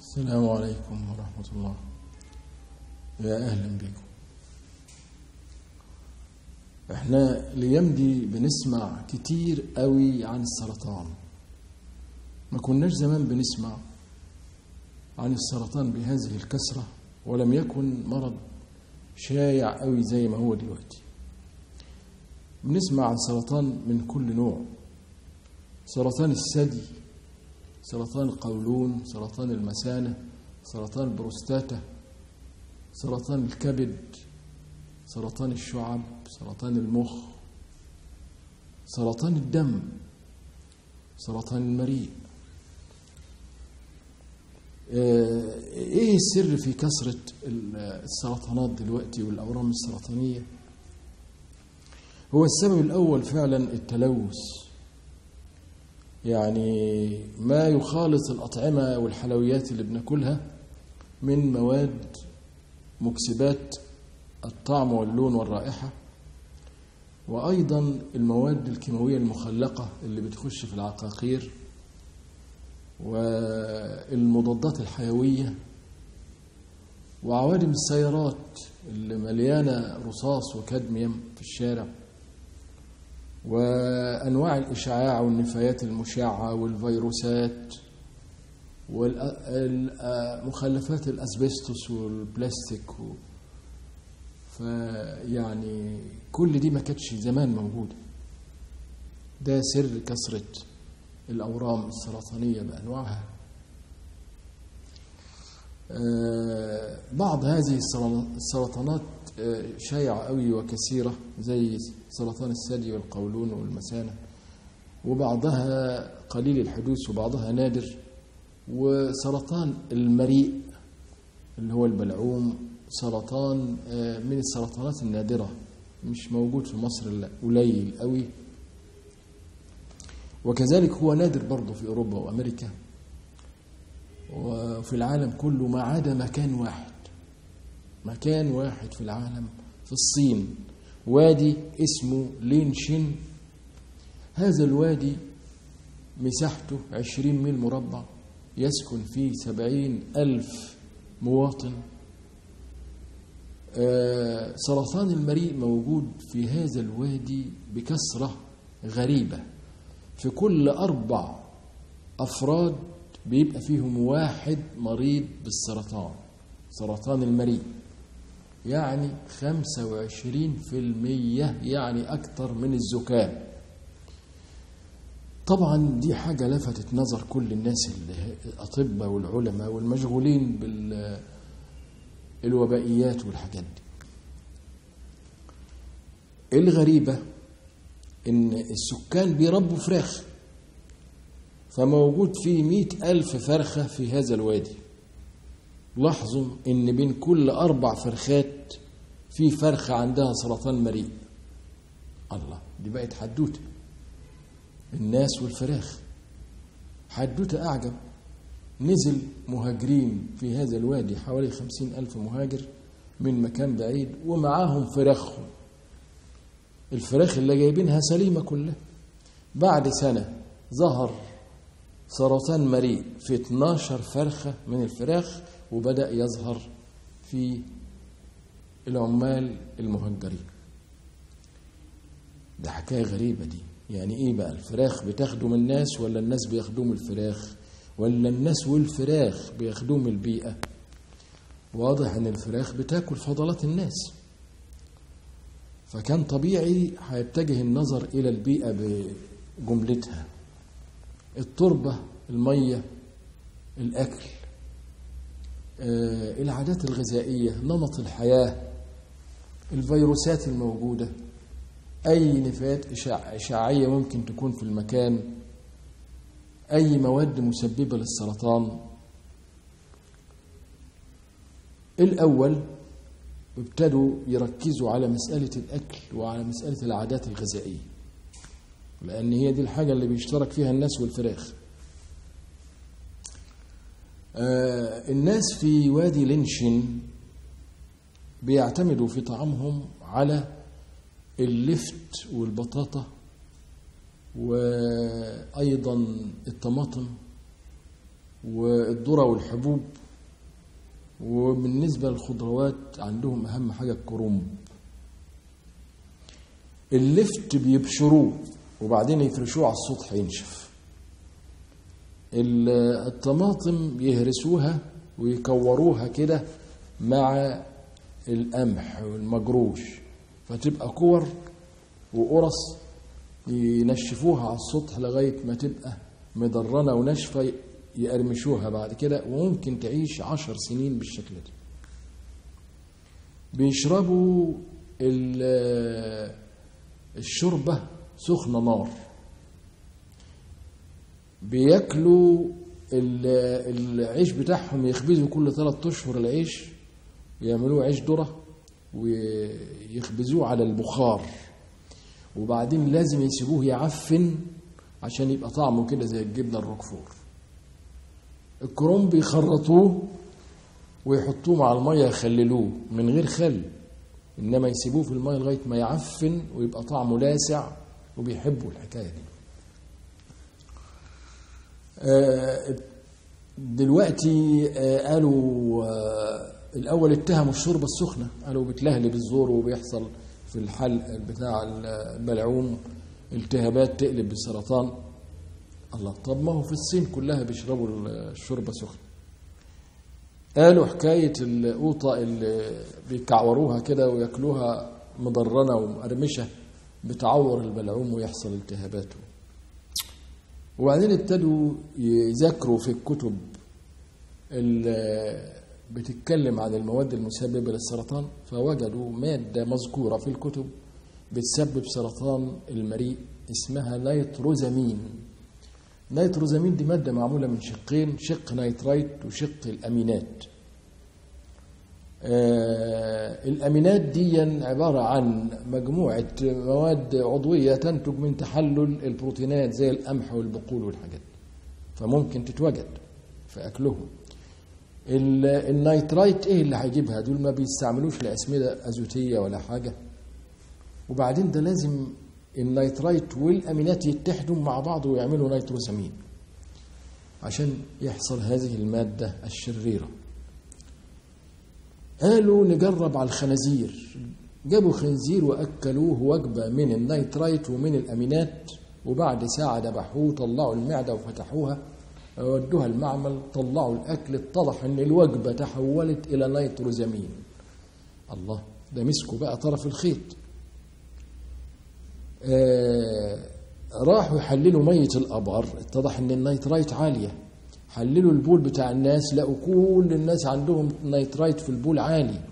السلام عليكم ورحمة الله يا أهلا بكم احنا الأيام دي بنسمع كتير قوي عن السرطان ما كناش زمان بنسمع عن السرطان بهذه الكثرة ولم يكن مرض شايع قوي زي ما هو دلوقتي بنسمع عن سرطان من كل نوع سرطان الثدي سرطان القولون سرطان المثانة سرطان البروستاتا سرطان الكبد سرطان الشعب سرطان المخ سرطان الدم سرطان المريء ايه السر في كثرة السرطانات دلوقتي والأورام السرطانية هو السبب الأول فعلا التلوث يعني ما يخالط الأطعمة والحلويات اللي بناكلها من مواد مكسبات الطعم واللون والرائحة وأيضا المواد الكيماوية المخلقة اللي بتخش في العقاقير والمضادات الحيوية وعوادم السيارات اللي مليانة رصاص وكادميوم في الشارع وأنواع الإشعاع والنفايات المشعة والفيروسات ومخلفات الأسبستوس والبلاستيك و... فيعني كل دي ما كانتش زمان موجودة ده سر كثرة الأورام السرطانية بأنواعها بعض هذه السرطانات شائعة قوي وكثيرة زي سرطان الثدي والقولون والمثانة وبعضها قليل الحدوث وبعضها نادر وسرطان المريء اللي هو البلعوم سرطان من السرطانات النادرة مش موجود في مصر لا قليل قوي وكذلك هو نادر برضه في أوروبا وأمريكا وفي العالم كله ما عدا مكان واحد مكان واحد في العالم في الصين وادي اسمه لينشين هذا الوادي مساحته عشرين ميل مربع يسكن فيه سبعين ألف مواطن آه سرطان المريء موجود في هذا الوادي بكثرة غريبة في كل أربع أفراد بيبقى فيهم واحد مريض بالسرطان سرطان المريء يعني خمسة وعشرين في المية يعني أكتر من الزكام طبعا دي حاجة لفتت نظر كل الناس الأطباء والعلماء والمشغولين بالوبائيات والحاجات دي الغريبة إن السكان بيربوا فراخ فموجود فيه مئة ألف فرخة في هذا الوادي لاحظوا إن بين كل أربع فرخات في فرخة عندها سرطان مريء الله دي بقت حدوتة الناس والفراخ حدوتة أعجب نزل مهاجرين في هذا الوادي حوالي خمسين ألف مهاجر من مكان بعيد ومعاهم فراخهم الفراخ اللي جايبينها سليمة كلها بعد سنة ظهر سرطان مريء في 12 فرخة من الفراخ وبدأ يظهر في العمال المهجرين ده حكاية غريبة دي يعني ايه بقى الفراخ بتخدم الناس ولا الناس بيخدموا الفراخ ولا الناس والفراخ بيخدموا البيئة واضح ان الفراخ بتاكل فضلات الناس فكان طبيعي هيتجه النظر الى البيئة بجملتها التربة المية الأكل آه، العادات الغذائية نمط الحياة الفيروسات الموجودة أي نفايات إشاع- إشعاعية ممكن تكون في المكان أي مواد مسببة للسرطان الأول ابتدوا يركزوا على مسألة الأكل وعلى مسألة العادات الغذائية لأن هي دي الحاجة اللي بيشترك فيها الناس والفراخ آه، الناس في وادي لينشين بيعتمدوا في طعامهم على اللفت والبطاطا وأيضا الطماطم والذرة والحبوب وبالنسبة للخضروات عندهم أهم حاجة الكرنب اللفت بيبشروه وبعدين يفرشوه على السطح ينشف ال- الطماطم يهرسوها ويكوروها كده مع القمح والمجروش فتبقى كور وقرص ينشفوها على السطح لغاية ما تبقى مدرنة وناشفة يقرمشوها بعد كده وممكن تعيش عشر سنين بالشكل ده بيشربوا ال- الشوربة سخنة نار بياكلوا ال- العيش بتاعهم يخبزوا كل ثلاثة أشهر العيش يعملوه عيش ذرة ويخبزوه على البخار وبعدين لازم يسيبوه يعفن عشان يبقى طعمه كده زي الجبنة الروكفور الكرنب يخرطوه ويحطوه مع المية يخللوه من غير خل إنما يسيبوه في المية لغاية ما يعفن ويبقى طعمه لاسع وبيحبوا الحكاية دي آه، دلوقتي آه، قالوا آه، الأول اتهموا الشوربة السخنة قالوا بتلهلب الزور وبيحصل في الحلق بتاع البلعوم التهابات تقلب بالسرطان الله طب ما هو في الصين كلها بيشربوا الشوربة سخنة قالوا حكاية القوطة اللي بيكعوروها كده وياكلوها مضرنة ومقرمشة بتعور البلعوم ويحصل التهاباته وبعدين ابتدوا يذاكروا في الكتب اللي بتتكلم عن المواد المسببة للسرطان فوجدوا مادة مذكورة في الكتب بتسبب سرطان المريء اسمها نيتروزامين نيتروزامين دي مادة معمولة من شقين شق نيترايت وشق الأمينات آه الأمينات دي عبارة عن مجموعة مواد عضوية تنتج من تحلل البروتينات زي القمح والبقول والحاجات فممكن تتوجد في أكلهم ال- النيترايت ايه اللي هيجيبها دول ما بيستعملوش لأسمدة أزوتية ولا حاجة وبعدين ده لازم النيترايت والامينات يتحدوا مع بعض ويعملوا نيتروسامين عشان يحصل هذه الماده الشريره قالوا نجرب على الخنازير جابوا خنزير واكلوه وجبه من النيترايت ومن الامينات وبعد ساعه ذبحوه طلعوا المعده وفتحوها ودوها المعمل طلعوا الاكل اتضح ان الوجبه تحولت الى نيتروزامين الله ده مسكوا بقى طرف الخيط آه، راحوا يحللوا مية الأبار اتضح إن النيترايت عالية حللوا البول بتاع الناس لقوا كل الناس عندهم نيترايت في البول عالي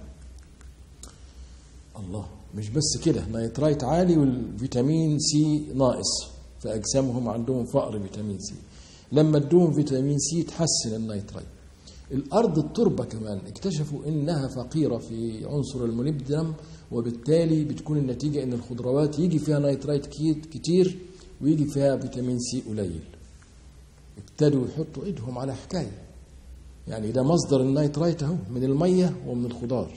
الله مش بس كده نيترايت عالي والفيتامين سي ناقص فأجسامهم عندهم فقر فيتامين سي لما ادوهم فيتامين سي تحسن النيترايت الأرض التربة كمان اكتشفوا إنها فقيرة في عنصر الموليبدينم وبالتالي بتكون النتيجة إن الخضروات يجي فيها نيترايت كيت- كتير ويجي فيها فيتامين سي قليل ابتدوا يحطوا ايدهم على حكاية يعني ده مصدر النيترايت اهو من المية ومن الخضار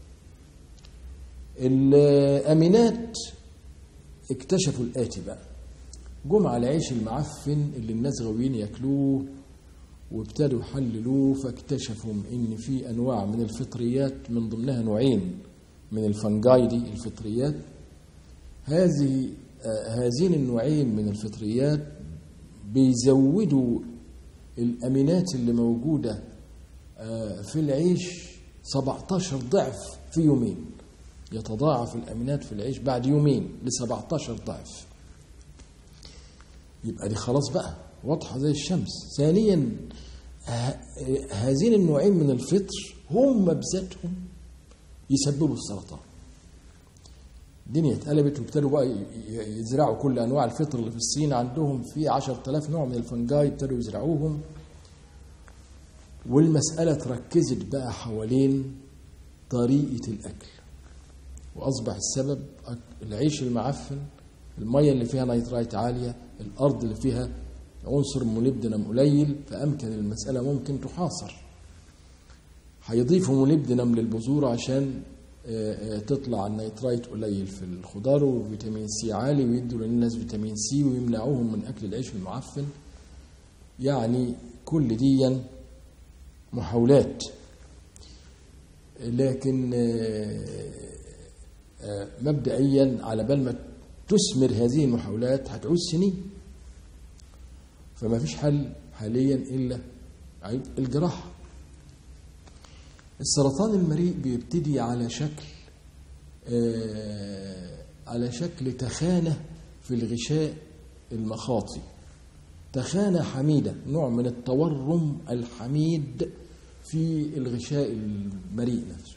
الأمينات اكتشفوا الآتي بقى جم على العيش المعفن اللي الناس غاويين ياكلوه وابتدوا يحللوه فاكتشفوا ان في انواع من الفطريات من ضمنها نوعين من الفنجاي دي الفطريات هذه آه، هذين النوعين من الفطريات بيزودوا الامينات اللي موجوده آه، في العيش 17 ضعف في يومين يتضاعف الامينات في العيش بعد يومين ل 17 ضعف يبقى دي خلاص بقى واضحه زي الشمس ثانيا ه- هذين النوعين من الفطر هم بذاتهم يسببوا السرطان الدنيا اتقلبت وابتدوا بقى ي- ي- يزرعوا كل انواع الفطر اللي في الصين عندهم في 10000 نوع من الفنجاي ابتدوا يزرعوهم والمسألة تركزت بقى حوالين طريقة الأكل وأصبح السبب أك- العيش المعفن المية اللي فيها نيترايت عالية الأرض اللي فيها عنصر موليبدينم قليل فأمكن المسألة ممكن تحاصر هيضيفوا موليبدينم للبذور عشان آه، آه، تطلع النيترايت قليل في الخضار وفيتامين سي عالي ويدوا للناس فيتامين سي ويمنعوهم من أكل العيش المعفن يعني كل دي محاولات لكن مبدئيا على بال ما تثمر هذه المحاولات هتعوز سنين فما فيش حل حاليا الا الجراحه السرطان المريء بيبتدي على شكل على شكل تخانه في الغشاء المخاطي تخانه حميده نوع من التورم الحميد في الغشاء المريء نفسه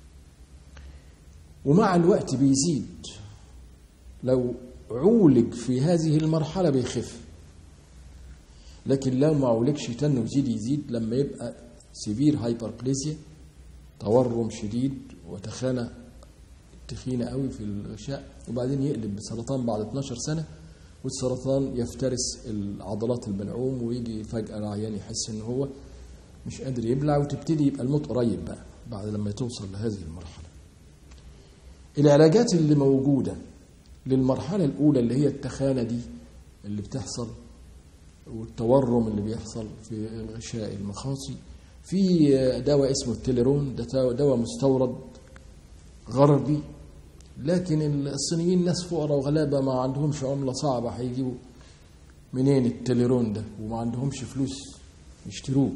ومع الوقت بيزيد لو عولج في هذه المرحلة بيخف لكن لو ما عولجش تنه يزيد يزيد لما يبقى سيفير هايبربليزيا تورم شديد وتخانة تخينة قوي في الغشاء وبعدين يقلب بسرطان بعد 12 سنة والسرطان يفترس العضلات البلعوم ويجي فجأة العيان يحس ان هو مش قادر يبلع وتبتدي يبقى الموت قريب بقى بعد لما توصل لهذه المرحلة العلاجات اللي موجودة للمرحلة الأولى اللي هي التخانة دي اللي بتحصل والتورم اللي بيحصل في الغشاء المخاصي في دواء اسمه التليرون ده دواء مستورد غربي لكن الصينيين ناس فقراء وغلابة ما عندهمش عملة صعبة هيجيبوا منين التليرون ده وما عندهمش فلوس يشتروه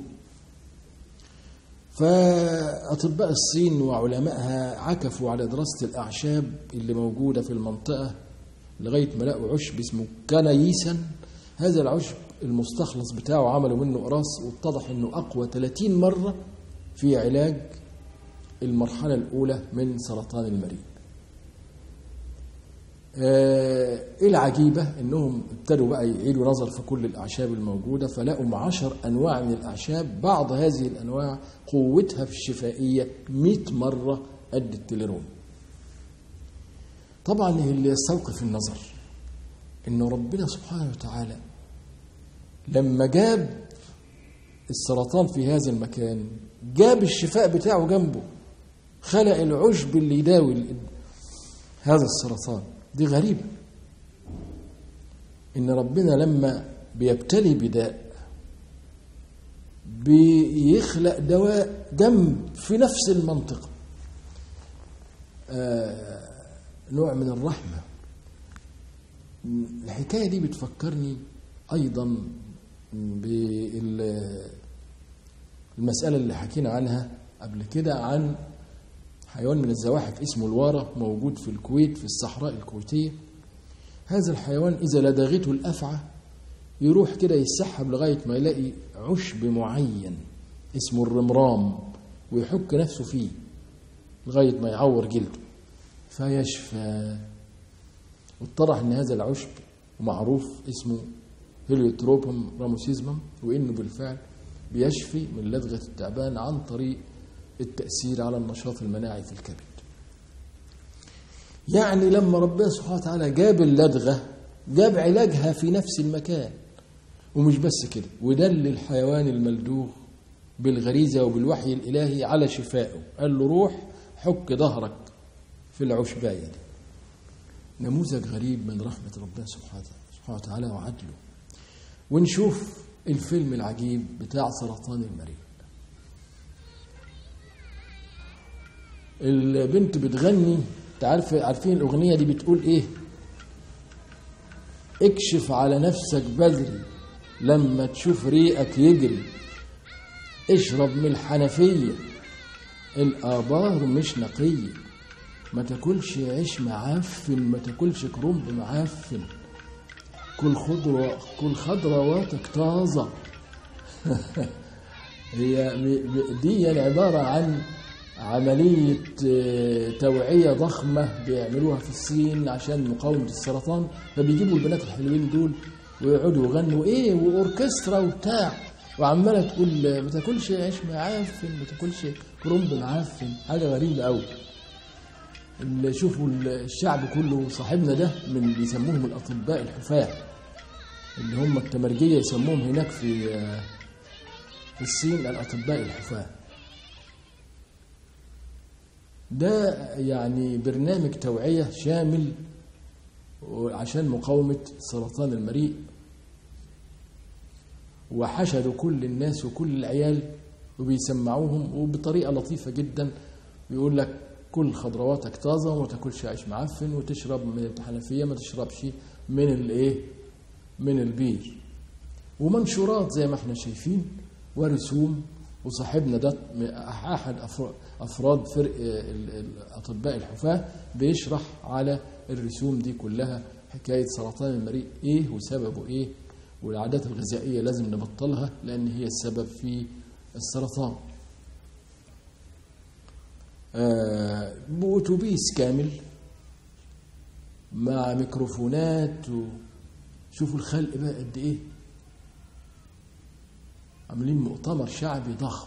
فأطباء الصين وعلمائها عكفوا على دراسة الأعشاب اللي موجودة في المنطقة لغاية ما لقوا عشب اسمه كنايسا هذا العشب المستخلص بتاعه عملوا منه قراص واتضح انه اقوى 30 مرة في علاج المرحلة الأولى من سرطان المريء. آه العجيبة انهم ابتدوا بقى يعيدوا نظر في كل الاعشاب الموجودة فلقوا عشر انواع من الاعشاب بعض هذه الانواع قوتها في الشفائية 100 مرة قد التليرون. طبعا اللي يستوقف النظر ان ربنا سبحانه وتعالى لما جاب السرطان في هذا المكان جاب الشفاء بتاعه جنبه خلق العشب اللي يداوي هذا السرطان دي غريبة إن ربنا لما بيبتلي بداء بيخلق دواء جنب في نفس المنطقة آه نوع من الرحمة الحكاية دي بتفكرني أيضا بالمسألة اللي حكينا عنها قبل كده عن حيوان من الزواحف اسمه الوارة موجود في الكويت في الصحراء الكويتية هذا الحيوان إذا لدغته الأفعى يروح كده يسحب لغاية ما يلاقي عشب معين اسمه الرمرام ويحك نفسه فيه لغاية ما يعور جلده فيشفى واتضح ان هذا العشب معروف اسمه هيليوتروبوم راموسيزمم وانه بالفعل بيشفي من لدغه التعبان عن طريق التاثير على النشاط المناعي في الكبد. يعني لما ربنا سبحانه وتعالى جاب اللدغه جاب علاجها في نفس المكان ومش بس كده ودل الحيوان الملدوغ بالغريزه وبالوحي الالهي على شفائه قال له روح حك ظهرك في العشبايه دي. نموذج غريب من رحمه ربنا سبحانه وتعالى وعدله. ونشوف الفيلم العجيب بتاع سرطان المريء البنت بتغني تعرف عارفين الأغنية دي بتقول إيه اكشف على نفسك بدري لما تشوف ريقك يجري اشرب من الحنفية الآبار مش نقية ما تاكلش عيش معفن ما تاكلش كرنب معفن كل خضرة كل خضرواتك طازة هي دي يعني عبارة عن عملية توعية ضخمة بيعملوها في الصين عشان مقاومة السرطان فبيجيبوا البنات الحلوين دول ويقعدوا يغنوا ايه واوركسترا وبتاع وعمالة تقول ما تاكلش عيش معفن ما تاكلش كرنب معفن حاجة غريبة قوي اللي شوفوا الشعب كله صاحبنا ده من بيسموهم الاطباء الحفاة اللي هم التمرجية يسموهم هناك في في الصين الاطباء الحفاة ده يعني برنامج توعية شامل عشان مقاومة سرطان المريء وحشدوا كل الناس وكل العيال وبيسمعوهم وبطريقة لطيفة جدا بيقول لك كل خضرواتك طازة وما تاكلش عيش معفن وتشرب من الحنفية ما تشربش من الايه من البير ومنشورات زي ما احنا شايفين ورسوم وصاحبنا ده احد افراد فرق الاطباء الحفاه بيشرح على الرسوم دي كلها حكايه سرطان المريء ايه وسببه ايه والعادات الغذائيه لازم نبطلها لان هي السبب في السرطان آه بأتوبيس كامل مع ميكروفونات و... شوفوا الخلق بقى قد ايه عاملين مؤتمر شعبي ضخم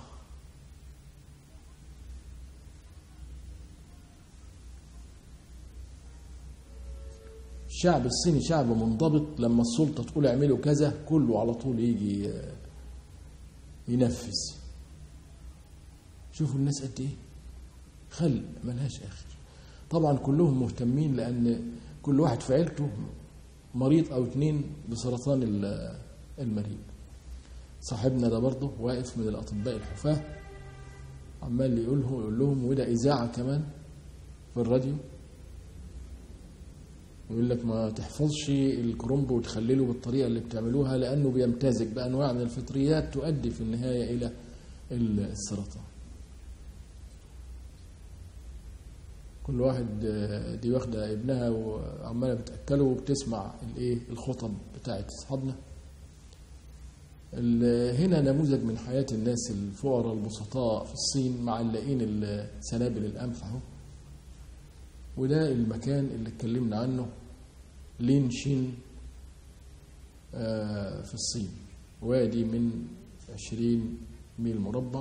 الشعب الصيني شعب منضبط لما السلطة تقول اعملوا كذا كله على طول يجي ينفذ شوفوا الناس قد ايه خلق ملهاش اخر طبعا كلهم مهتمين لان كل واحد في عيلته مريض او اتنين بسرطان المريء صاحبنا ده برضه واقف من الاطباء الحفاه عمال يقول له يقول لهم وده اذاعه كمان في الراديو يقول لك ما تحفظش الكرنب وتخلله بالطريقه اللي بتعملوها لانه بيمتزج بانواع من الفطريات تؤدي في النهايه الى السرطان كل واحد دي واخده ابنها وعماله بتاكله وبتسمع الايه الخطب بتاعت اصحابنا هنا نموذج من حياه الناس الفقراء البسطاء في الصين معلقين سنابل القمح اهو وده المكان اللي اتكلمنا عنه لينشين في الصين وادي من عشرين ميل مربع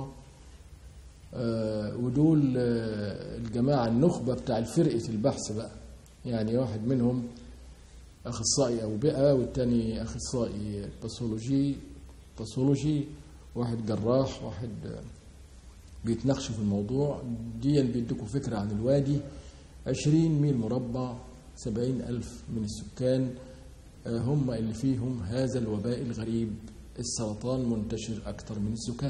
ودول الجماعة النخبة بتاع فرقة البحث بقى يعني واحد منهم أخصائي أوبئة والتاني أخصائي باثولوجي باثولوجي واحد جراح واحد بيتناقشوا في الموضوع دي بيديكوا فكرة عن الوادي عشرين ميل مربع سبعين ألف من السكان هم اللي فيهم هذا الوباء الغريب السرطان منتشر أكثر من السكان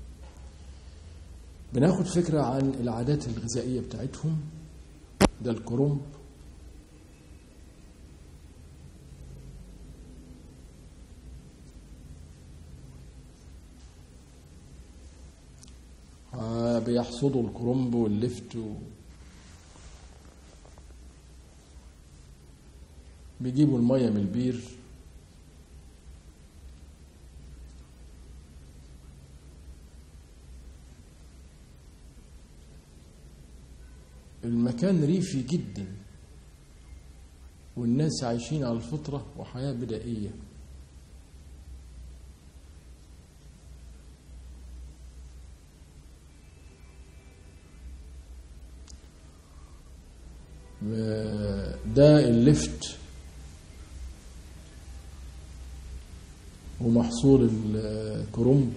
بناخد فكرة عن العادات الغذائية بتاعتهم ده الكرنب بيحصدوا الكرنب واللفت و... بيجيبوا المية من البير المكان ريفي جدا والناس عايشين على الفطرة وحياة بدائية ده اللفت ومحصول الكرنب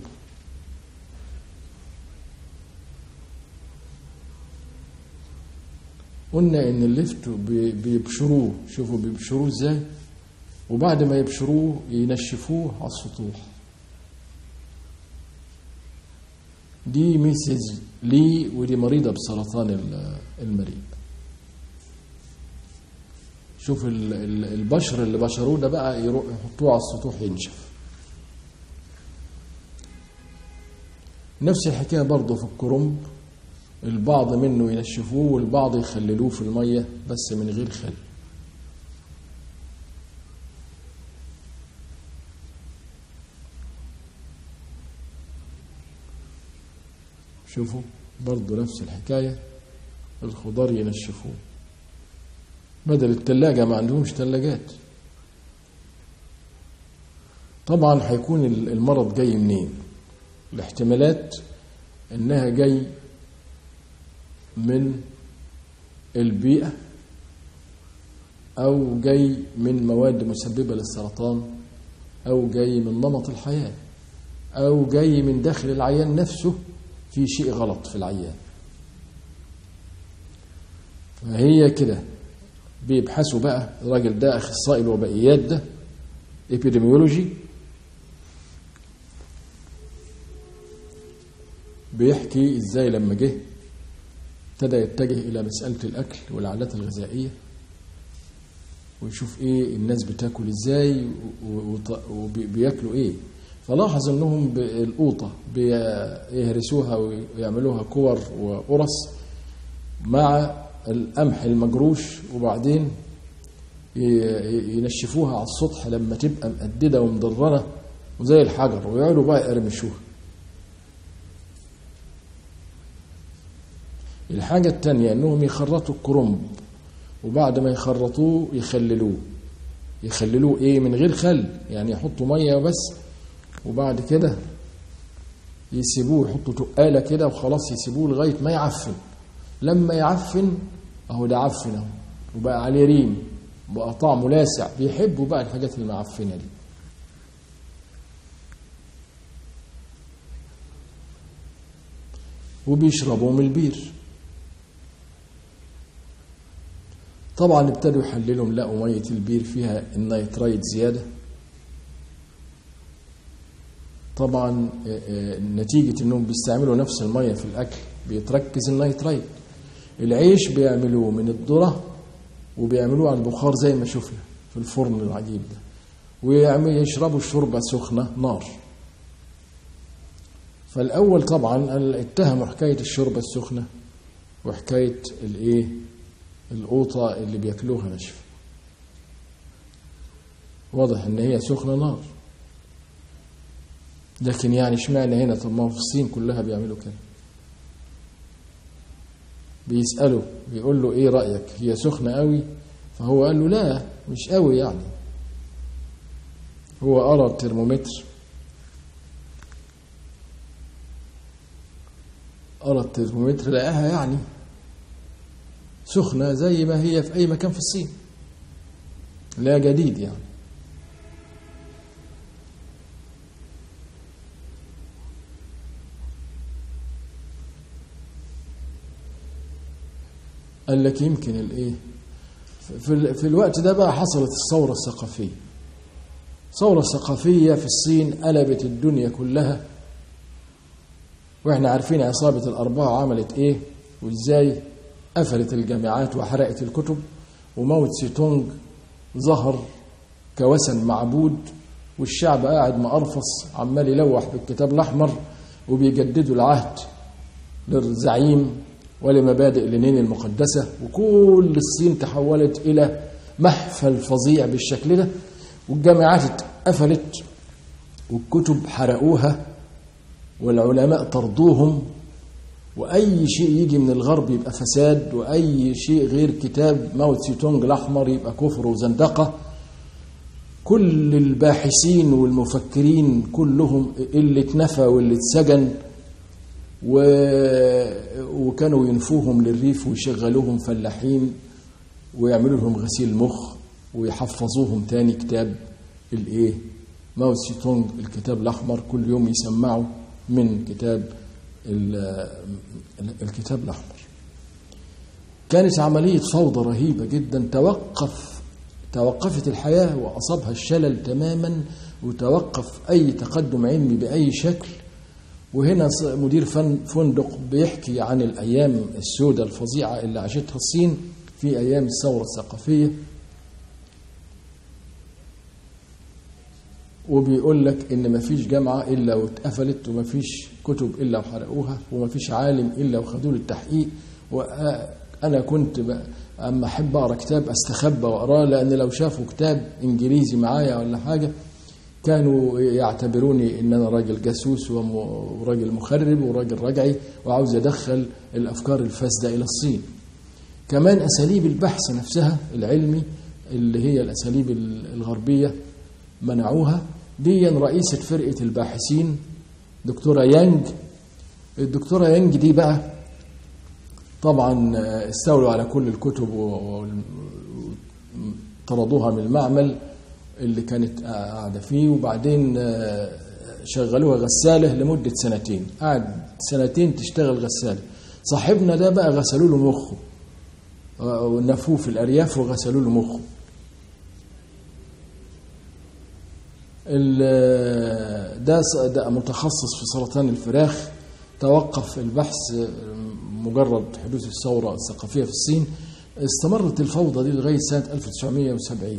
قلنا ان اللفت بيبشروه شوفوا بيبشروه ازاي وبعد ما يبشروه ينشفوه على السطوح دي ميسز لي ودي مريضة بسرطان المريء شوف البشر اللي بشروه ده بقى يروح يحطوه على السطوح ينشف نفس الحكاية برضه في الكرنب البعض منه ينشفوه والبعض يخللوه في المية بس من غير خل شوفوا برضه نفس الحكاية الخضار ينشفوه بدل التلاجة ما عندهمش تلاجات طبعا هيكون المرض جاي منين الاحتمالات انها جاي من البيئة أو جاي من مواد مسببة للسرطان أو جاي من نمط الحياة أو جاي من داخل العيان نفسه في شيء غلط في العيان فهي كده بيبحثوا بقى الراجل ده أخصائي الوبائيات ده epidemiology بيحكي ازاي لما جه ابتدى يتجه الى مساله الاكل والعادات الغذائيه ويشوف ايه الناس بتاكل ازاي وبياكلوا ايه فلاحظ انهم بالقوطه بيهرسوها ويعملوها كور وقرص مع القمح المجروش وبعدين ينشفوها على السطح لما تبقى مقدده ومضرره وزي الحجر ويقعدوا بقى يقرمشوها الحاجة التانية انهم يخرطوا الكرنب وبعد ما يخرطوه يخللوه يخللوه ايه من غير خل يعني يحطوا ميه بس وبعد كده يسيبوه يحطوا تقاله كده وخلاص يسيبوه لغايه ما يعفن لما يعفن اهو ده عفن اهو وبقى عليه ريم بقى طعمه لاسع بيحبوا بقى الحاجات المعفنه دي وبيشربوا من البير طبعا ابتدوا يحللوا لقوا ميه البير فيها النيترايت زياده طبعا نتيجة انهم بيستعملوا نفس المية في الاكل بيتركز النيترايت العيش بيعملوه من الذرة وبيعملوه على البخار زي ما شفنا في الفرن العجيب ده ويعمل يشربوا الشوربة سخنة نار فالأول طبعا اتهموا حكاية الشوربة السخنة وحكاية الايه القوطة اللي بياكلوها ناشفة واضح ان هي سخنة نار لكن يعني اشمعنى هنا طب ما في الصين كلها بيعملوا كده بيسأله بيقول له ايه رأيك هي سخنة قوي فهو قال له لا مش قوي يعني هو قرا الترمومتر قرا الترمومتر لقاها يعني سخنة زي ما هي في أي مكان في الصين لا جديد يعني قال لك يمكن الايه في, في الوقت ده بقى حصلت الثورة الثقافية الثورة الثقافية في الصين قلبت الدنيا كلها واحنا عارفين عصابة الأربعة عملت ايه وازاي قفلت الجامعات وحرقت الكتب وموت سيتونج ظهر كوثن معبود والشعب قاعد مقرفص عمال يلوح بالكتاب الأحمر وبيجددوا العهد للزعيم ولمبادئ لينين المقدسة وكل الصين تحولت إلى محفل فظيع بالشكل ده والجامعات اتقفلت والكتب حرقوها والعلماء طردوهم وأي شيء يجي من الغرب يبقى فساد وأي شيء غير كتاب ماو تسي تونج الأحمر يبقى كفر وزندقة كل الباحثين والمفكرين كلهم اللي اتنفى واللي اتسجن و... وكانوا ينفوهم للريف ويشغلوهم فلاحين ويعملوا لهم غسيل مخ ويحفظوهم تاني كتاب الايه ماو تسي تونج الكتاب الأحمر كل يوم يسمعوا من كتاب الكتاب الأحمر كانت عملية فوضى رهيبة جدا توقف توقفت الحياة وأصابها الشلل تماما وتوقف أي تقدم علمي بأي شكل وهنا مدير فندق بيحكي عن الأيام السوداء الفظيعة اللي عاشتها الصين في أيام الثورة الثقافية وبيقول لك ان مفيش جامعه الا واتقفلت ومفيش كتب الا وحرقوها ومفيش عالم الا وخدوه للتحقيق وانا كنت اما احب اقرا كتاب استخبى واقراه لان لو شافوا كتاب انجليزي معايا ولا حاجه كانوا يعتبروني ان انا راجل جاسوس وراجل مخرب وراجل رجعي وعاوز ادخل الافكار الفاسده الى الصين كمان اساليب البحث نفسها العلمي اللي هي الاساليب الغربيه منعوها دي رئيسة فرقة الباحثين دكتورة يانج الدكتورة يانج دي بقى طبعا استولوا على كل الكتب وطردوها من المعمل اللي كانت قاعدة فيه وبعدين شغلوها غسالة لمدة سنتين قعد سنتين تشتغل غسالة صاحبنا ده بقى غسلوا له مخه ونفوه في الأرياف وغسلوا له مخه ده ده متخصص في سرطان الفراخ توقف البحث مجرد حدوث الثورة الثقافية في الصين استمرت الفوضى دي لغاية سنة 1970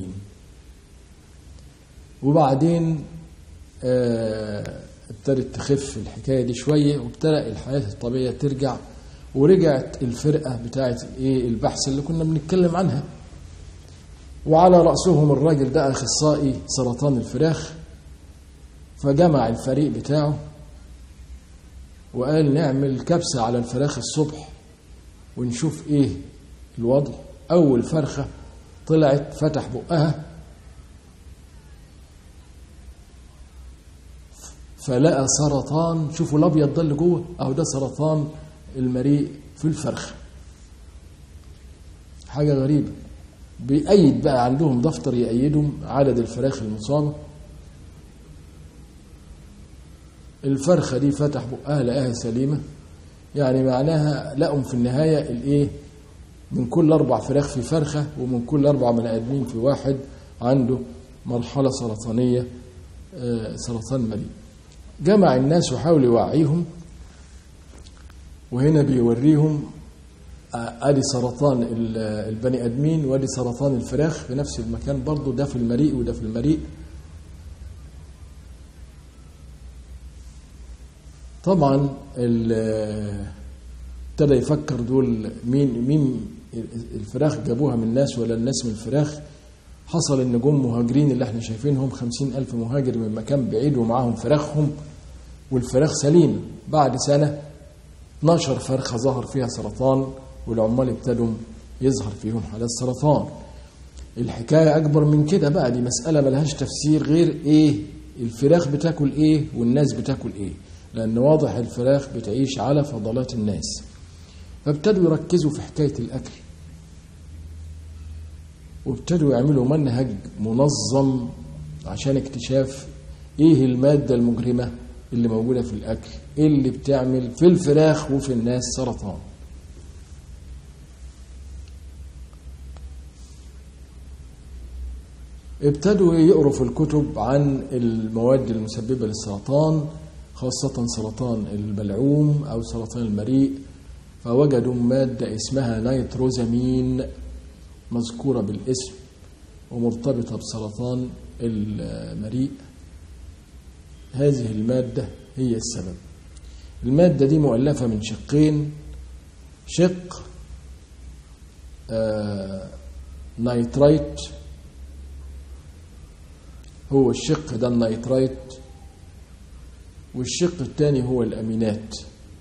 وبعدين آه، ابتدت تخف الحكاية دي شوية وابتدأ الحياة الطبيعية ترجع ورجعت الفرقة بتاعت ايه البحث اللي كنا بنتكلم عنها وعلى رأسهم الراجل ده أخصائي سرطان الفراخ فجمع الفريق بتاعه وقال نعمل كبسة على الفراخ الصبح ونشوف ايه الوضع أول فرخة طلعت فتح بقها فلقى سرطان شوفوا الابيض ده اللي جوه اهو ده سرطان المريء في الفرخه حاجه غريبه بيأيد بقى عندهم دفتر يأيدهم عدد الفراخ المصابه الفرخه دي فتح بقها لقاها سليمه يعني معناها لقوا في النهايه الايه من كل اربع فراخ في فرخه ومن كل اربع بني ادمين في واحد عنده مرحله سرطانيه آه، سرطان مريء جمع الناس وحاول يوعيهم وهنا بيوريهم آه، ادي سرطان ال- البني ادمين وادي سرطان الفراخ في نفس المكان برضه ده في المريء وده في المريء طبعا ال- ابتدى يفكر دول مين مين الفراخ جابوها من الناس ولا الناس من الفراخ حصل ان جم مهاجرين اللي احنا شايفينهم خمسين ألف مهاجر من مكان بعيد ومعاهم فراخهم والفراخ سليمة بعد سنة 12 فرخة ظهر فيها سرطان والعمال ابتدوا يظهر فيهم حالات سرطان الحكاية أكبر من كده بقى دي مسألة ملهاش تفسير غير إيه الفراخ بتاكل إيه والناس بتاكل إيه لأن واضح الفراخ بتعيش على فضلات الناس فابتدوا يركزوا في حكاية الأكل وابتدوا يعملوا منهج منظم عشان اكتشاف ايه المادة المجرمة اللي موجودة في الأكل اللي بتعمل في الفراخ وفي الناس سرطان ابتدوا يقروا في الكتب عن المواد المسببة للسرطان خاصة سرطان البلعوم أو سرطان المريء فوجدوا مادة اسمها نيتروزامين مذكورة بالاسم ومرتبطة بسرطان المريء هذه المادة هي السبب المادة دي مؤلفة من شقين شق آه نيترايت هو الشق ده النيترايت والشق الثاني هو الأمينات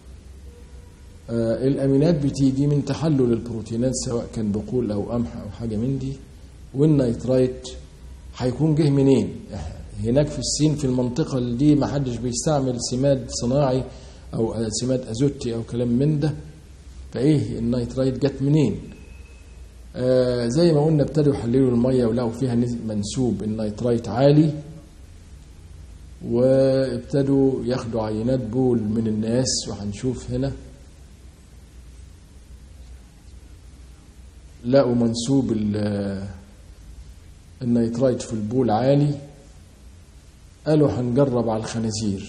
آه الأمينات بتيجي من تحلل البروتينات سواء كان بقول أو قمح أو حاجة من دي والنيترايت هيكون جه منين؟ هناك في الصين في المنطقة دي ما حدش بيستعمل سماد صناعي أو سماد أزوتي أو كلام من ده فإيه النيترايت جت منين؟ آه زي ما قلنا ابتدوا يحللوا المية ولقوا فيها منسوب النيترايت عالي وابتدوا ياخدوا عينات بول من الناس وهنشوف هنا لقوا منسوب النيترايت في البول عالي قالوا هنجرب على الخنازير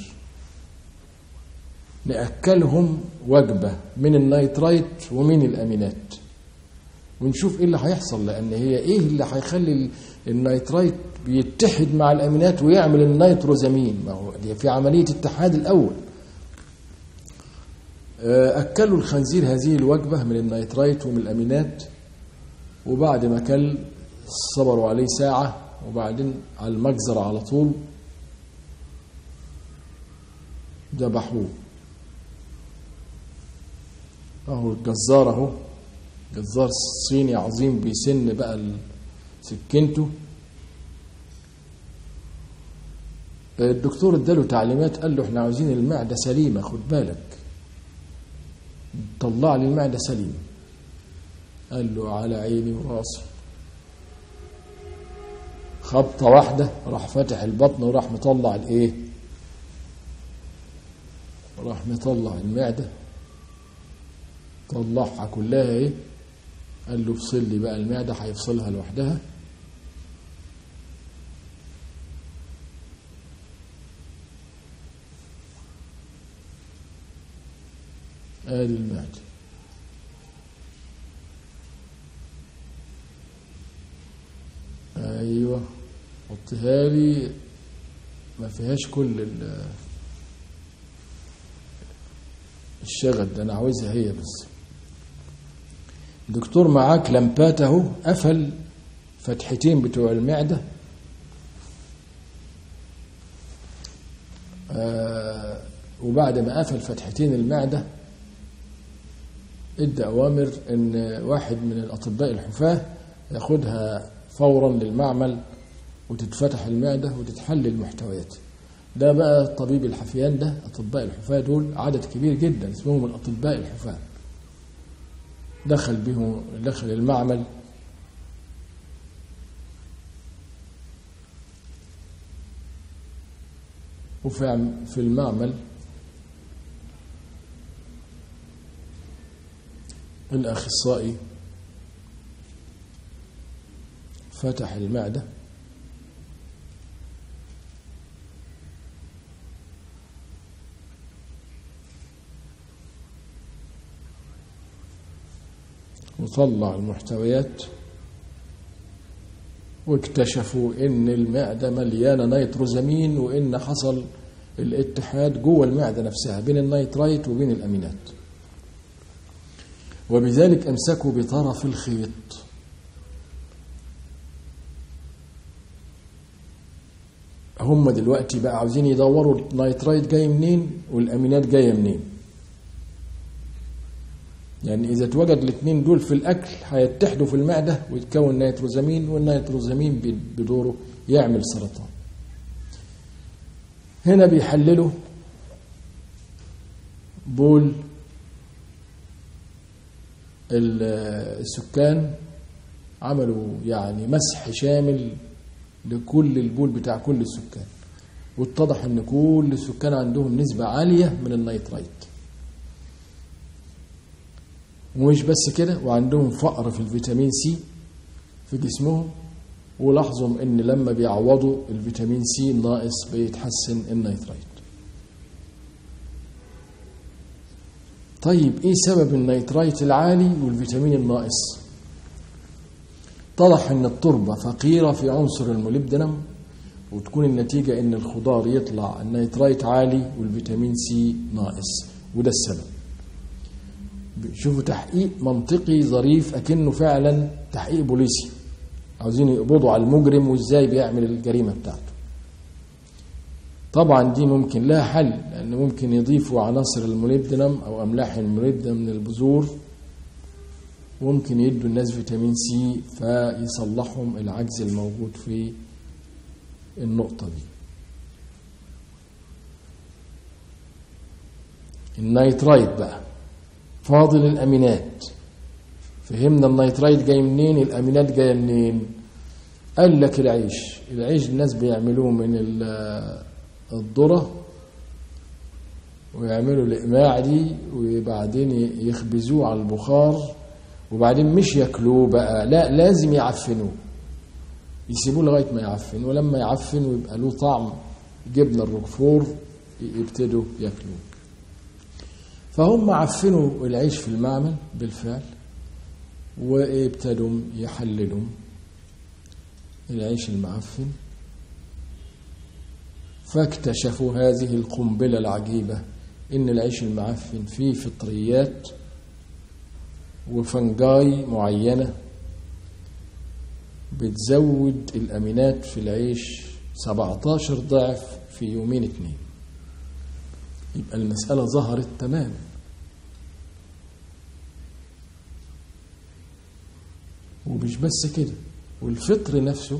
نأكلهم وجبة من النيترايت ومن الأمينات ونشوف ايه اللي هيحصل لان هي ايه اللي هيخلي النيترايت بيتحد مع الامينات ويعمل النيتروزامين ما هو دي في عمليه اتحاد الاول اكلوا الخنزير هذه الوجبه من النيترايت ومن الامينات وبعد ما كل صبروا عليه ساعه وبعدين على المجزره على طول ذبحوه اهو الجزار اهو جزار صيني عظيم بيسن بقى سكنته الدكتور اداله تعليمات قال له احنا عاوزين المعدة سليمة خد بالك طلع لي المعدة سليمة قال له على عيني وراسي خبطة واحدة راح فاتح البطن وراح مطلع الايه راح مطلع المعدة طلعها كلها ايه قال له افصل لي بقى المعدة هيفصلها لوحدها ادي المعدة ايوه حطها لي ما فيهاش كل ال- الشغل ده انا عاوزها هي بس دكتور معاك لمبات اهو قفل فتحتين بتوع المعدة آه وبعد ما قفل فتحتين المعدة ادى أوامر إن واحد من الأطباء الحفاة ياخدها فورا للمعمل وتتفتح المعدة وتتحل المحتويات ده بقى طبيب الحفيان ده أطباء الحفاة دول عدد كبير جدا اسمهم الأطباء الحفاة دخل بهم دخل المعمل وفي عم- في المعمل الأخصائي فتح المعدة وطلع المحتويات واكتشفوا ان المعدة مليانة نيتروزامين وان حصل الاتحاد جوه المعدة نفسها بين النيترايت وبين الامينات وبذلك امسكوا بطرف الخيط هم دلوقتي بقى عاوزين يدوروا النيترايت جاي منين والامينات جايه منين يعني إذا اتوجد الاثنين دول في الأكل هيتحدوا في المعدة ويتكون نيتروزامين والنيتروزامين بدوره يعمل سرطان هنا بيحللوا بول السكان عملوا يعني مسح شامل لكل البول بتاع كل السكان واتضح ان كل السكان عندهم نسبة عالية من النيترايت ومش بس كده وعندهم فقر في الفيتامين سي في جسمهم ولاحظوا ان لما بيعوضوا الفيتامين سي الناقص بيتحسن النيترايت طيب ايه سبب النيترايت العالي والفيتامين الناقص اتضح ان التربه فقيره في عنصر الموليبدنم وتكون النتيجه ان الخضار يطلع النيترايت عالي والفيتامين سي ناقص وده السبب شوفوا تحقيق منطقي ظريف اكنه فعلا تحقيق بوليسي عاوزين يقبضوا على المجرم وازاي بيعمل الجريمه بتاعته طبعا دي ممكن لها حل لان ممكن يضيفوا عناصر الموليبدنم او املاح الموليبدنم من البذور وممكن يدوا الناس فيتامين سي فيصلحهم العجز الموجود في النقطه دي النيترايت بقى فاضل الامينات فهمنا النيترايت جاي منين الامينات جايه منين قال لك العيش العيش الناس بيعملوه من الذره ويعملوا الاقماع دي وبعدين يخبزوه على البخار وبعدين مش ياكلوه بقى لا لازم يعفنوه يسيبوه لغايه ما يعفن ولما يعفن ويبقى له طعم جبنه الروكفور يبتدوا ياكلوه فهم عفنوا العيش في المعمل بالفعل وابتدوا يحللوا العيش المعفن فاكتشفوا هذه القنبلة العجيبة إن العيش المعفن فيه فطريات وفنجاي معينة بتزود الأمينات في العيش 17 ضعف في يومين اتنين يبقى المسألة ظهرت تماما ومش بس كده والفطر نفسه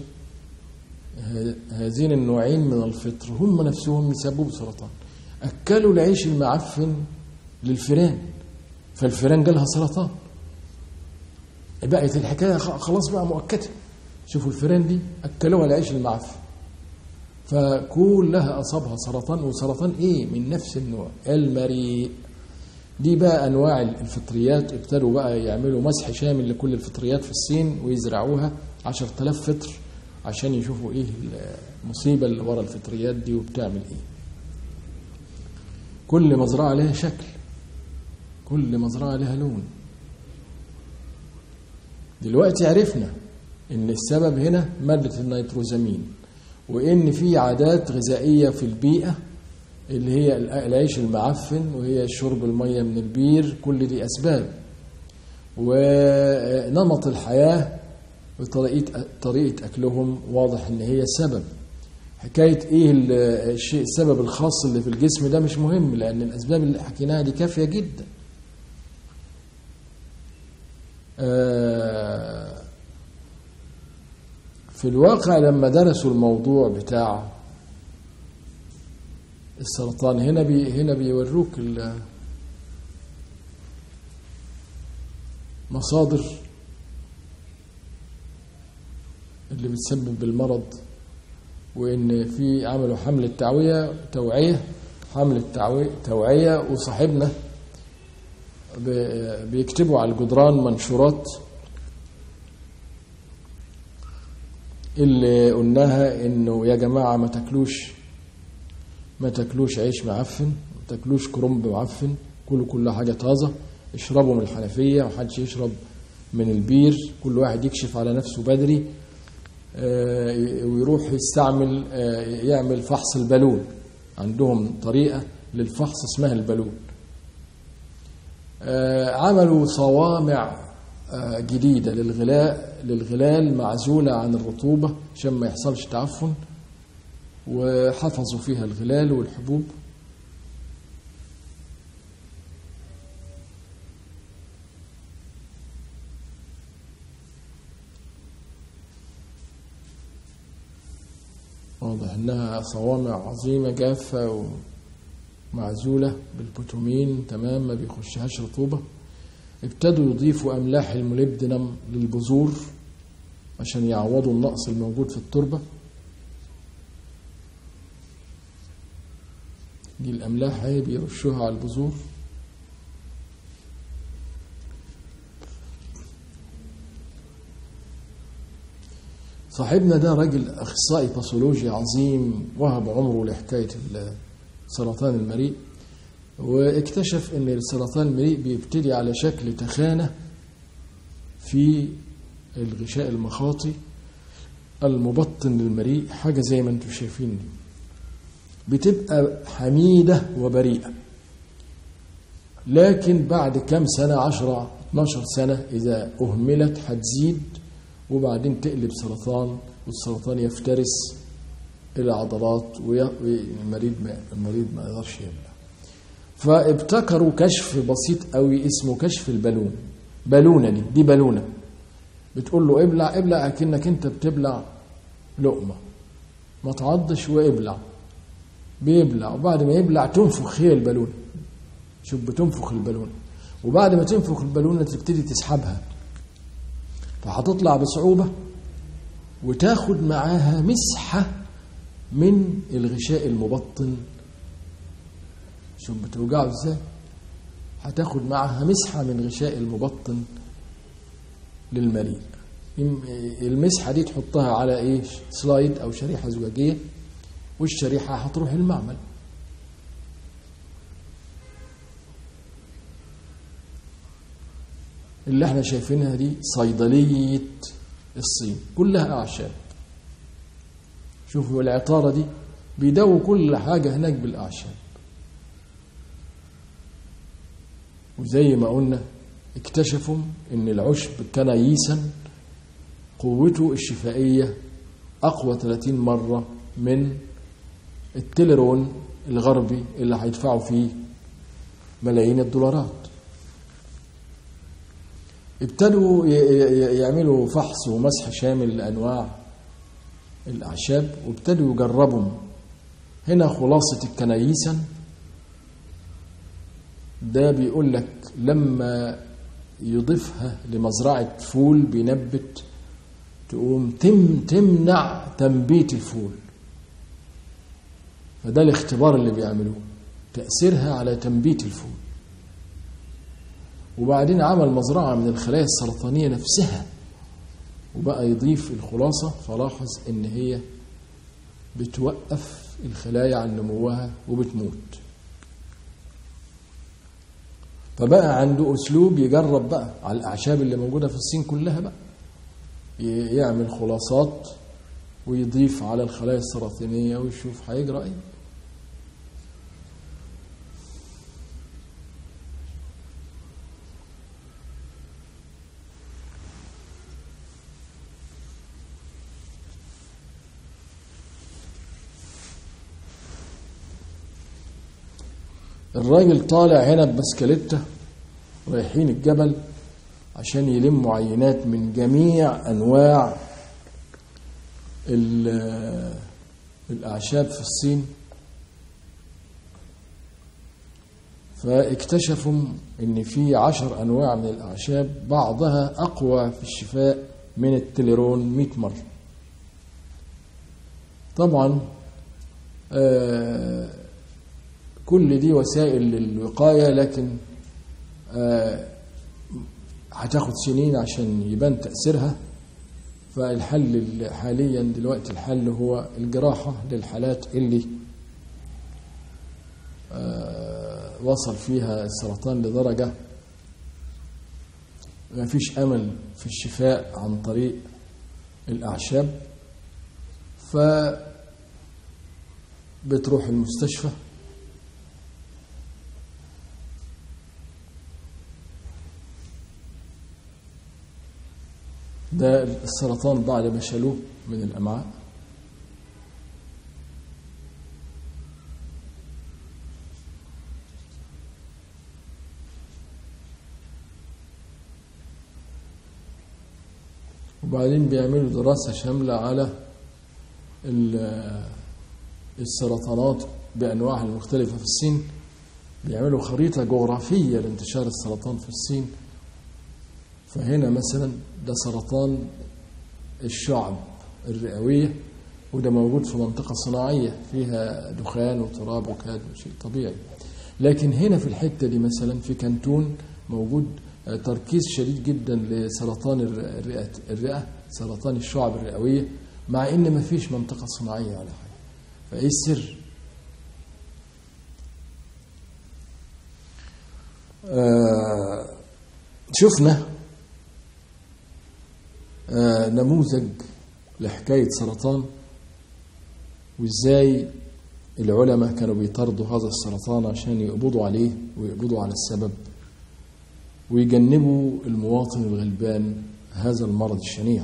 هذين النوعين من الفطر هم نفسهم يسببوا سرطان أكلوا العيش المعفن للفيران فالفيران جالها سرطان بقت الحكاية خلاص بقى مؤكدة شوفوا الفيران دي أكلوها العيش المعفن فكلها أصابها سرطان وسرطان إيه من نفس النوع المريء دي بقى أنواع الفطريات ابتدوا بقى يعملوا مسح شامل لكل الفطريات في الصين ويزرعوها عشر تلاف فطر عشان يشوفوا إيه المصيبة اللي ورا الفطريات دي وبتعمل إيه كل مزرعة لها شكل كل مزرعة لها لون دلوقتي عرفنا ان السبب هنا مادة النيتروزامين وان في عادات غذائية في البيئة اللي هي العيش المعفن وهي شرب المية من البير كل دي اسباب ونمط الحياة وطريقة طريقة أكلهم واضح إن هي سبب حكاية إيه الشيء السبب الخاص اللي في الجسم ده مش مهم لأن الأسباب اللي حكيناها دي كافية جدا في الواقع لما درسوا الموضوع بتاع السرطان هنا بي هنا بيوروك مصادر اللي بتسبب المرض وان في عملوا حملة تعوية توعية حملة تعوية توعية وصاحبنا بيكتبوا على الجدران منشورات اللي قلناها انه يا جماعة ما تاكلوش ما تاكلوش عيش معفن ما تاكلوش كرنب معفن كلوا كل حاجة طازة اشربوا من الحنفية محدش يشرب من البير كل واحد يكشف على نفسه بدري ويروح يستعمل يعمل فحص البالون عندهم طريقة للفحص اسمها البالون عملوا صوامع جديدة للغلاء للغلال معزولة عن الرطوبة عشان ما يحصلش تعفن وحفظوا فيها الغلال والحبوب واضح انها صوامع عظيمه جافه ومعزوله بالبوتومين تمام ما بيخشهاش رطوبه ابتدوا يضيفوا املاح الموليبدينم للبذور عشان يعوضوا النقص الموجود في التربه دي الاملاح اهي بيرشوها على البذور صاحبنا ده راجل اخصائي باثولوجي عظيم وهب عمره لحكايه سرطان المريء واكتشف ان سرطان المريء بيبتدي على شكل تخانه في الغشاء المخاطي المبطن للمريء حاجه زي ما انتم شايفين دي بتبقى حميده وبريئه لكن بعد كم سنه 10 12 سنه اذا اهملت هتزيد وبعدين تقلب سرطان والسرطان يفترس العضلات والمريض ما المريض ما يقدرش يبلع فابتكروا كشف بسيط قوي اسمه كشف البالون بالونه دي دي بالونه بتقول له ابلع ابلع اكنك انت بتبلع لقمه ما تعضش وابلع بيبلع وبعد ما يبلع تنفخ هي البالونه شوف بتنفخ البالونه وبعد ما تنفخ البالونه تبتدي تسحبها فهتطلع بصعوبة وتاخد معاها مسحة من الغشاء المبطن شوف بتوجعه ازاي هتاخد معاها مسحة من غشاء المبطن للمريء المسحة دي تحطها على ايه سلايد او شريحة زجاجية والشريحة هتروح المعمل اللي احنا شايفينها دي صيدلية الصين كلها أعشاب شوفوا العطارة دي بيدووا كل حاجة هناك بالأعشاب وزي ما قلنا اكتشفوا ان العشب كنايسا قوته الشفائية أقوى 30 مرة من التليرون الغربي اللي هيدفعوا فيه ملايين الدولارات ابتدوا يعملوا فحص ومسح شامل لأنواع الأعشاب وابتدوا يجربهم هنا خلاصة الكنايسن ده بيقول لك لما يضيفها لمزرعة فول بينبت تقوم تم تمنع تنبيت الفول فده الاختبار اللي بيعملوه تأثيرها على تنبيت الفول وبعدين عمل مزرعة من الخلايا السرطانية نفسها وبقى يضيف الخلاصة فلاحظ إن هي بتوقف الخلايا عن نموها وبتموت فبقى عنده أسلوب يجرب بقى على الأعشاب اللي موجودة في الصين كلها بقى ي- يعمل خلاصات ويضيف على الخلايا السرطانية ويشوف هيجرى ايه الراجل طالع هنا بمسكلته رايحين الجبل عشان يلموا عينات من جميع انواع ال- الاعشاب في الصين فاكتشفوا ان في عشر انواع من الاعشاب بعضها اقوى في الشفاء من التليرون 100 مره طبعا آه كل دي وسائل للوقاية لكن آه، هتاخد سنين عشان يبان تأثيرها فالحل ال- حاليا دلوقتي الحل هو الجراحة للحالات اللي آه، وصل فيها السرطان لدرجة ما فيش أمل في الشفاء عن طريق الأعشاب ف بتروح المستشفى ده السرطان بعد ما شالوه من الأمعاء وبعدين بيعملوا دراسة شاملة على ال- السرطانات بأنواعها المختلفة في الصين بيعملوا خريطة جغرافية لانتشار السرطان في الصين فهنا مثلا ده سرطان الشعب الرئوية وده موجود في منطقة صناعية فيها دخان وتراب وكاد شيء طبيعي لكن هنا في الحتة دي مثلا في كانتون موجود آه، تركيز شديد جدا لسرطان الر- الرئة الرئة سرطان الشعب الرئوية مع ان ما فيش منطقة صناعية ولا حاجة فايه السر آه شفنا آه نموذج لحكاية سرطان وازاي العلماء كانوا بيطاردوا هذا السرطان عشان يقبضوا عليه ويقبضوا على السبب ويجنبوا المواطن الغلبان هذا المرض الشنيع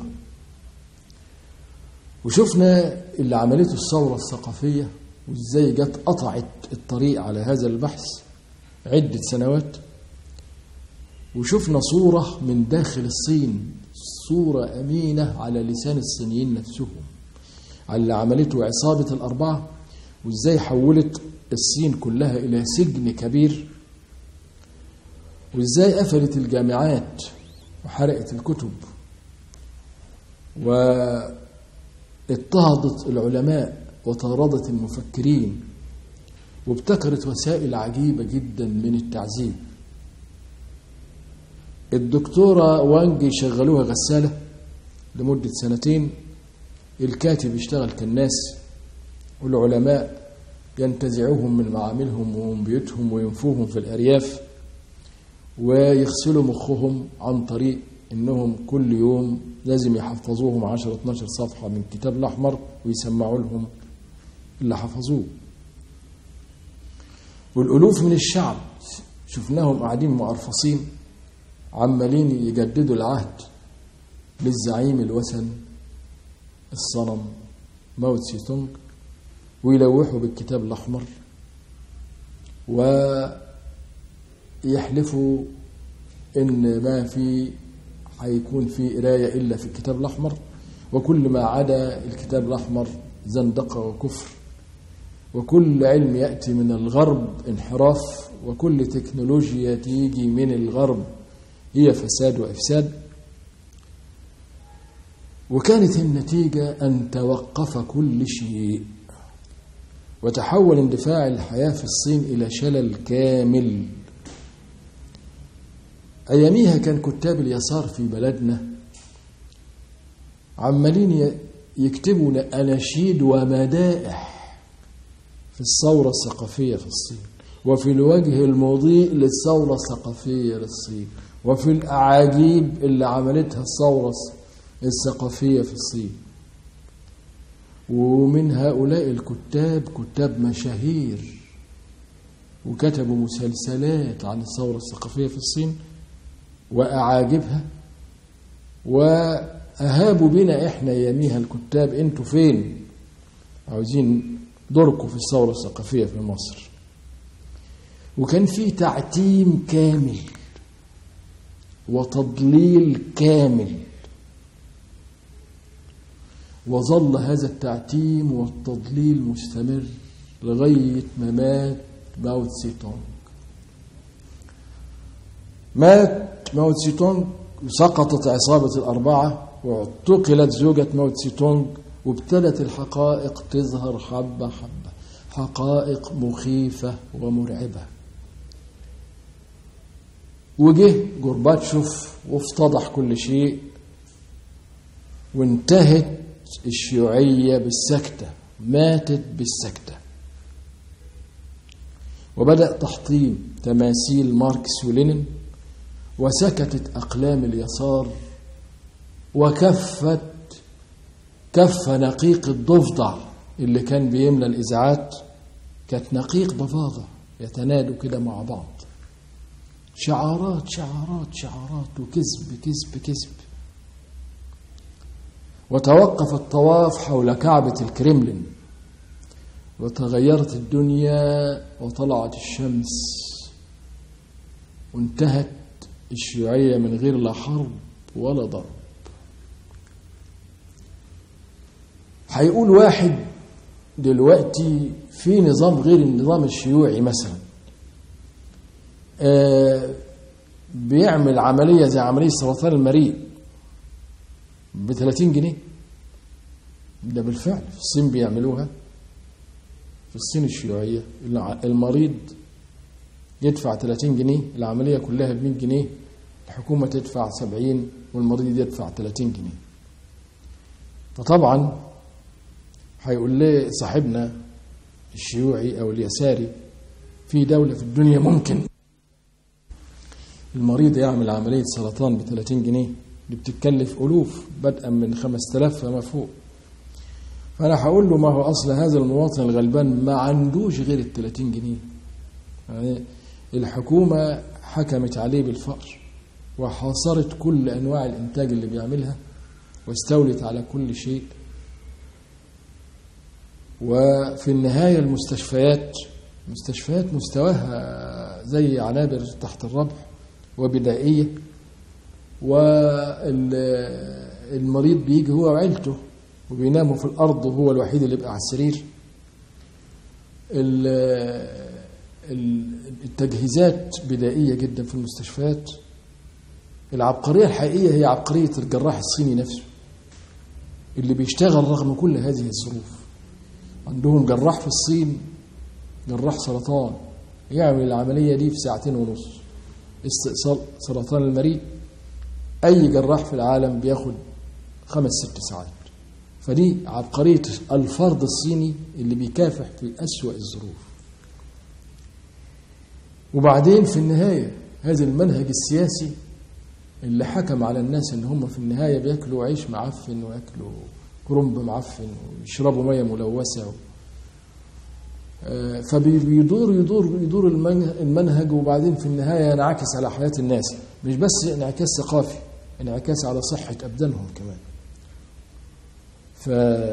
وشفنا اللي عملته الثورة الثقافية وازاي جت قطعت الطريق على هذا البحث عدة سنوات وشفنا صورة من داخل الصين صورة أمينة على لسان الصينيين نفسهم على اللي عملته عصابة الأربعة وإزاي حولت الصين كلها إلى سجن كبير وإزاي قفلت الجامعات وحرقت الكتب واضطهدت العلماء وطاردت المفكرين وابتكرت وسائل عجيبة جدا من التعذيب الدكتورة وانج شغلوها غسالة لمدة سنتين الكاتب يشتغل كالناس والعلماء ينتزعوهم من معاملهم ومن بيوتهم وينفوهم في الأرياف ويغسلوا مخهم عن طريق انهم كل يوم لازم يحفظوهم 10 12 صفحة من كتاب الأحمر ويسمعوا لهم اللي حفظوه والألوف من الشعب شفناهم قاعدين مقرفصين عمالين يجددوا العهد للزعيم الوثن الصنم ماو تسي تونج ويلوحوا بالكتاب الأحمر ويحلفوا إن ما في هيكون في قراية إلا في الكتاب الأحمر وكل ما عدا الكتاب الأحمر زندقة وكفر وكل علم يأتي من الغرب انحراف وكل تكنولوجيا تيجي من الغرب هي فساد وإفساد وكانت النتيجة أن توقف كل شيء وتحول اندفاع الحياة في الصين إلى شلل كامل أياميها كان كتاب اليسار في بلدنا عمالين يكتبوا أناشيد ومدائح في الثورة الثقافية في الصين وفي الوجه المضيء للثورة الثقافية للصين وفي الأعاجيب اللي عملتها الثورة الثقافية في الصين ومن هؤلاء الكتاب كتاب مشاهير وكتبوا مسلسلات عن الثورة الثقافية في الصين وأعاجبها وأهابوا بنا إحنا يميها الكتاب أنتوا فين عاوزين دوركم في الثورة الثقافية في مصر وكان في تعتيم كامل وتضليل كامل وظل هذا التعتيم والتضليل مستمر لغاية ما مات ماو تسي تونغ مات ماو تسي تونغ وسقطت عصابة الأربعة واعتقلت زوجة ماو تسي تونغ وابتدت الحقائق تظهر حبة حبة حقائق مخيفة ومرعبة وجه جورباتشوف وافتضح كل شيء وانتهت الشيوعية بالسكتة ماتت بالسكتة وبدأ تحطيم تماثيل ماركس ولينين وسكتت أقلام اليسار وكفت كف نقيق الضفدع اللي كان بيملى الإذاعات كانت نقيق ضفادع يتنادوا كده مع بعض شعارات شعارات شعارات وكذب كذب كذب وتوقف الطواف حول كعبة الكرملين وتغيرت الدنيا وطلعت الشمس وانتهت الشيوعية من غير لا حرب ولا ضرب هيقول واحد دلوقتي في نظام غير النظام الشيوعي مثلا آه بيعمل عملية زي عملية سرطان المريء ب 30 جنيه ده بالفعل في الصين بيعملوها في الصين الشيوعية المريض يدفع 30 جنيه العملية كلها ب 100 جنيه الحكومة تدفع 70 والمريض يدفع 30 جنيه فطبعا هيقول لي صاحبنا الشيوعي او اليساري في دولة في الدنيا ممكن المريض يعمل عملية سرطان ب 30 جنيه دي بتتكلف ألوف بدءا من 5000 فما فوق فأنا هقول له ما هو أصل هذا المواطن الغلبان ما عندوش غير ال 30 جنيه يعني الحكومة حكمت عليه بالفقر وحاصرت كل أنواع الإنتاج اللي بيعملها واستولت على كل شيء وفي النهاية المستشفيات مستشفيات مستواها زي عنابر تحت الربح وبدائية والمريض بيجي هو وعيلته وبيناموا في الأرض وهو الوحيد اللي بيبقى على السرير التجهيزات بدائية جدا في المستشفيات العبقرية الحقيقية هي عبقرية الجراح الصيني نفسه اللي بيشتغل رغم كل هذه الظروف عندهم جراح في الصين جراح سرطان يعمل العملية دي في ساعتين ونص استئصال سرطان المريء أي جراح في العالم بياخد خمس ست ساعات فدي عبقرية الفرد الصيني اللي بيكافح في أسوأ الظروف وبعدين في النهاية هذا المنهج السياسي اللي حكم على الناس ان هم في النهايه بياكلوا عيش معفن وياكلوا كرنب معفن ويشربوا ميه ملوثه فبيدور يدور يدور المنهج وبعدين في النهايه ينعكس على حياه الناس مش بس انعكاس ثقافي انعكاس على صحه ابدانهم كمان ف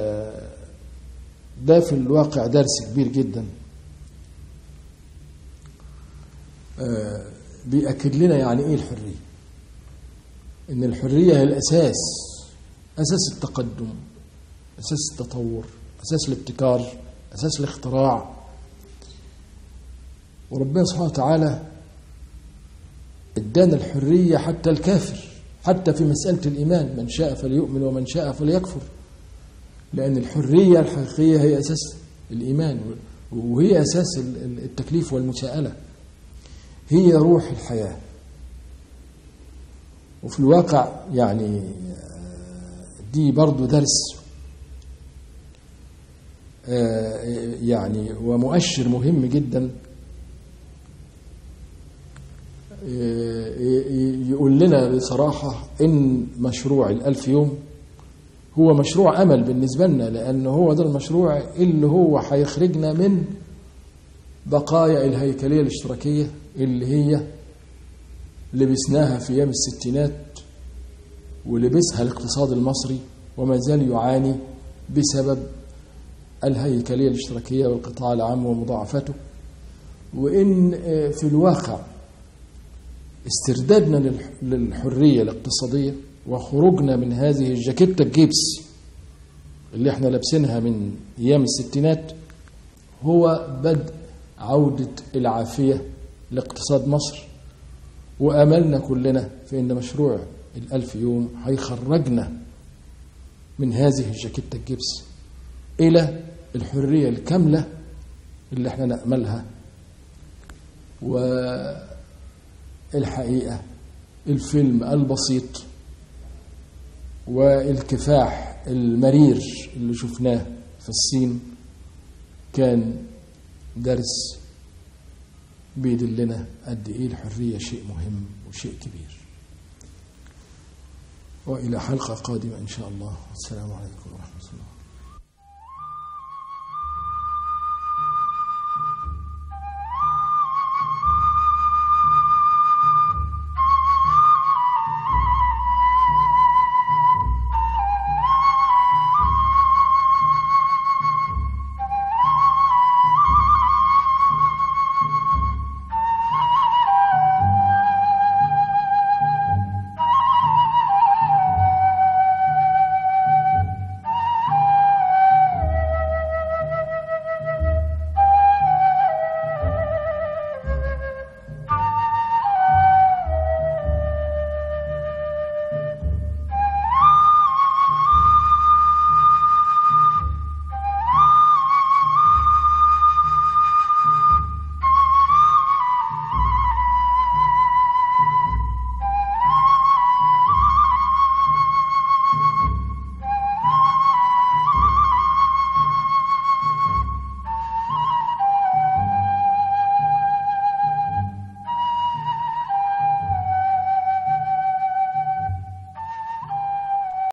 ده في الواقع درس كبير جدا بيأكد لنا يعني ايه الحريه ان الحريه هي الاساس اساس التقدم اساس التطور اساس الابتكار اساس الاختراع وربنا سبحانه وتعالى ادانا الحريه حتى الكافر حتى في مساله الايمان من شاء فليؤمن ومن شاء فليكفر لان الحريه الحقيقيه هي اساس الايمان وهي اساس التكليف والمساءله هي روح الحياه وفي الواقع يعني دي برضو درس يعني ومؤشر مهم جدا يقول لنا بصراحة إن مشروع الألف يوم هو مشروع أمل بالنسبة لنا لأن هو ده المشروع اللي هو هيخرجنا من بقايا الهيكلية الاشتراكية اللي هي لبسناها في أيام الستينات ولبسها الاقتصاد المصري وما زال يعاني بسبب الهيكلية الاشتراكية والقطاع العام ومضاعفاته وإن في الواقع استردادنا للحرية الاقتصادية وخروجنا من هذه الجاكيتة الجيبس اللي احنا لابسينها من أيام الستينات هو بدء عودة العافية لاقتصاد مصر وأملنا كلنا في أن مشروع الألف يوم هيخرجنا من هذه الجاكيتة الجبس إلى الحرية الكاملة اللي احنا نأملها والحقيقة الفيلم البسيط والكفاح المرير اللي شفناه في الصين كان درس بيدلنا قد ايه الحريه شيء مهم وشيء كبير والى حلقه قادمه ان شاء الله والسلام عليكم ورحمه الله